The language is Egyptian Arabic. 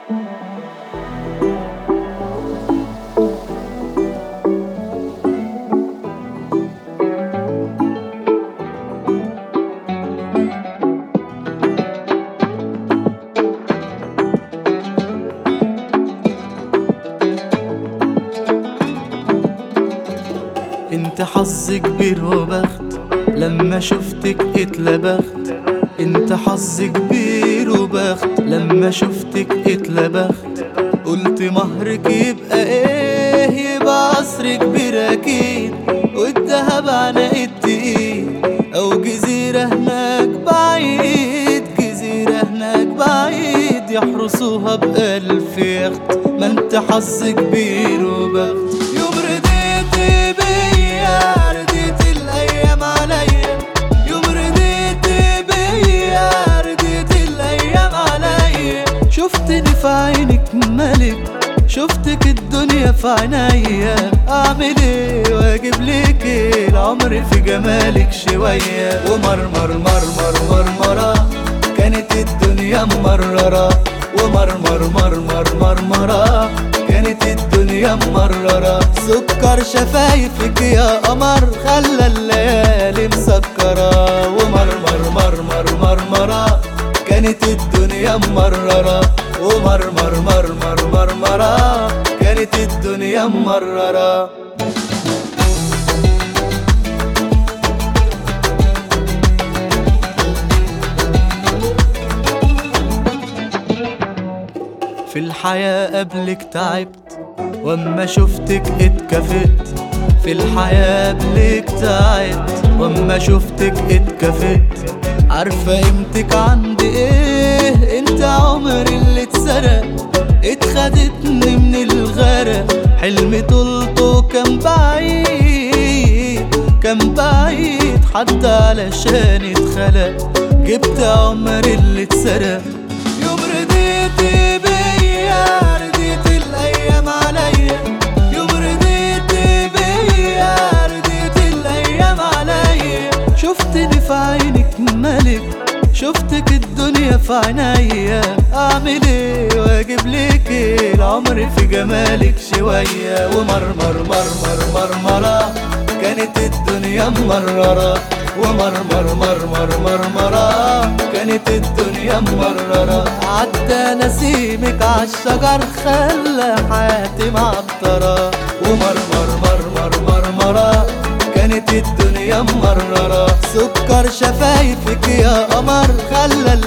انت حظ كبير وبخت لما شفتك اتلبخت انت حظ كبير وبخت لما شفتك اتلبخت قلت مهرك يبقى ايه يبقى قصر كبير اكيد والدهب على التقيل او جزيرة هناك بعيد جزيرة هناك بعيد يحرسوها بألف يخت ما انت حظ كبير وبخت يوم رديت بيا رديت الايام عليا يوم رديت بيا رديت الايام عليا شفتني في عينك ملك شفتك الدنيا في عينيا اعمل ايه واجيب لك ايه العمر في جمالك شويه ومرمر مرمر مرمره كانت الدنيا ممرره ومرمر مرمر مرمره كانت الدنيا ممررة سكر شفايفك يا قمر خلى الليالي مسكرة ومرمر مرمر مرمرة كانت الدنيا ممررة ومرمر مرمر مرمرة كانت الدنيا ممررة في الحياة قبلك تعبت واما شفتك اتكفت في الحياة قبلك تعبت واما شفتك اتكفت عارفة قيمتك عندي ايه انت عمري اللي اتسرق اتخدتني من الغرق حلمي طولته كان بعيد كان بعيد حتى علشان اتخلق جبت عمري اللي اتسرق يوم رديت بيا رديت الايام عليا يوم رديت بيا رديت الايام عليا شفتني في عينك ملك شفتك الدنيا في عينيا اعمل ايه واجيب لك ايه العمر في جمالك شويه ومرمر مرمر مرمره كانت الدنيا ممرره ومرمر مرمر مرمرة كانت الدنيا ممررة عدى نسيمك عالشجر خلى حياتي معطرة ومرمر مرمر مرمرة كانت الدنيا ممررة سكر شفايفك يا قمر خلى